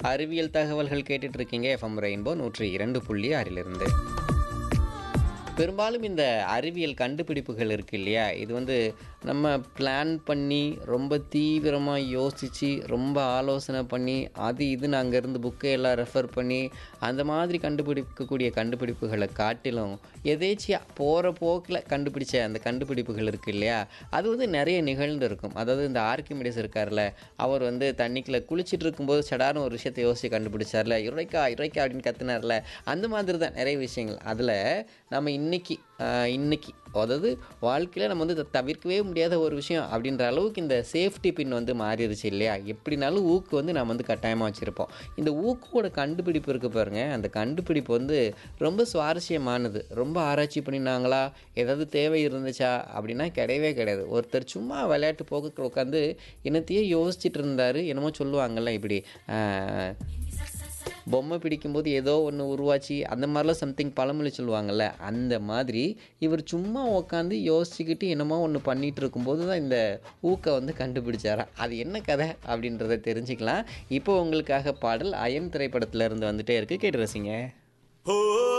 அறிவியல் தகவல்கள் கேட்டுட்டு இருக்கீங்க எஃப்எம் ரெயின்போ நூற்றி இரண்டு புள்ளி ஆறிலிருந்து பெரும்பாலும் இந்த அறிவியல் கண்டுபிடிப்புகள் இருக்கு இல்லையா இது வந்து நம்ம பிளான் பண்ணி ரொம்ப தீவிரமாக யோசித்து ரொம்ப ஆலோசனை பண்ணி அது இதுன்னு அங்கேருந்து புக்கை எல்லாம் ரெஃபர் பண்ணி அந்த மாதிரி கண்டுபிடிக்கக்கூடிய கண்டுபிடிப்புகளை காட்டிலும் எதேச்சியாக போகிற போக்கில் கண்டுபிடிச்ச அந்த கண்டுபிடிப்புகள் இருக்கு இல்லையா அது வந்து நிறைய நிகழ்ந்து இருக்கும் அதாவது இந்த ஆர்கிமிடிஸ் இருக்கார்ல அவர் வந்து தண்ணிக்குள்ளே குளிச்சிட்டு இருக்கும்போது சடார்னு ஒரு விஷயத்தை யோசிச்சு கண்டுபிடிச்சார்ல இறைக்கா இறைக்கா அப்படின்னு கத்துனார்ல அந்த மாதிரி தான் நிறைய விஷயங்கள் அதில் நம்ம இன்னைக்கு ஆஹ், இன்னைக்கு அதாவது வாழ்க்கையில் நம்ம வந்து இதை தவிர்க்கவே முடியாத ஒரு விஷயம் அப்படின்ற அளவுக்கு இந்த சேஃப்டி பின் வந்து மாறிடுச்சு இல்லையா எப்படினாலும் ஊக்கு வந்து நம்ம வந்து கட்டாயமாக வச்சுருப்போம் இந்த ஊக்கோட கண்டுபிடிப்பு இருக்குது பாருங்க அந்த கண்டுபிடிப்பு வந்து ரொம்ப சுவாரஸ்யமானது ரொம்ப ஆராய்ச்சி பண்ணினாங்களா ஏதாவது தேவை இருந்துச்சா அப்படின்னா கிடையவே கிடையாது ஒருத்தர் சும்மா விளையாட்டு போக்கு உட்காந்து என்னத்தையே யோசிச்சுட்டு இருந்தார் என்னமோ சொல்லுவாங்கல்ல இப்படி ஆஹ், பொம்மை பிடிக்கும்போது ஏதோ ஒன்று உருவாச்சு அந்த மாதிரிலாம் சம்திங் பழமொழி சொல்லுவாங்கள்ல அந்த மாதிரி இவர் சும்மா உட்காந்து யோசிச்சுக்கிட்டு என்னமோ ஒன்று பண்ணிட்டு இருக்கும்போது தான் இந்த ஊக்கை வந்து கண்டுபிடிச்சாரா அது என்ன கதை அப்படின்றத தெரிஞ்சுக்கலாம் இப்போ உங்களுக்காக பாடல் அயன் திரைப்படத்துல இருந்து வந்துட்டே இருக்கு கேட்டு ரசிங்க ஓ